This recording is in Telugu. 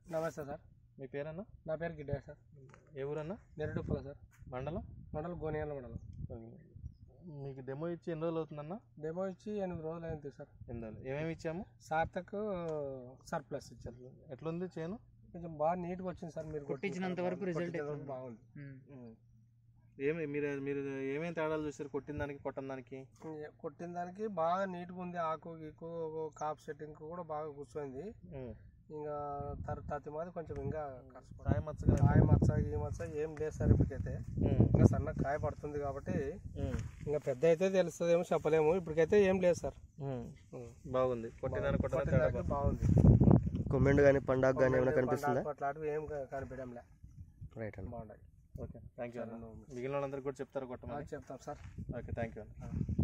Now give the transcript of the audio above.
నమస్తే సార్ మీ పేరన్నా నా పేరు గిడ్డే సార్ ఏ ఊరన్నా నెరడుపుల సార్ మండలం మండలం గోనియాల మండలం మీకు డెమో ఇచ్చి ఎన్ని రోజులు అవుతుందన్నా డెమో ఇచ్చి ఎనిమిది రోజులు అయింది సార్ ఎన్ని రోజులు ఏమేమి ఇచ్చాము సార్థక్ సర్ప్లస్ ఇచ్చారు ఎట్లుంది చేను కొంచెం బాగా నీట్గా వచ్చింది సార్ మీరు కొట్టించినంత వరకు result కొట్టించినంత ఎట్లుంది? బాగుంది ఏమి మీరు మీరు ఏమేమి తేడాలు చూసారు కొట్టిన దానికి కొట్టని దానికి కొట్టిన దానికి బాగా నీట్గా ఉంది ఆకు గీకు కాప్ సెట్టింగ్ కూడా బాగా కూర్చోయింది ఇంకా తర్ తతి మాది కొంచెం ఇంకా కాయ మచ్చగా కాయ మచ్చ ఈ మచ్చ ఏం లేదు సార్ ఇప్పటికైతే ఇంకా సన్న కాయ పడుతుంది కాబట్టి ఇంకా పెద్ద అయితే తెలుస్తుందేమో చెప్పలేము ఇప్పటికైతే ఏం లేదు సార్ బాగుంది కొట్టిన దానికి కొట్టిన కొట్టిన తేడా దానికి బాగుంది కొమ్మెండు కానీ పండాగ కానీ ఏమైనా కనిపిస్తుందా అట్లాంటివి ఏం కనిపించడంలే రైట్ అన్న బాగున్నాయి ఓకే థ్యాంక్ యూ అన్న మిగిలిన వాళ్ళందరికీ కూడా చెప్తారు కొట్టమని చెప్తాం సార్ ఓకే థ్యాంక్ యూ అన్న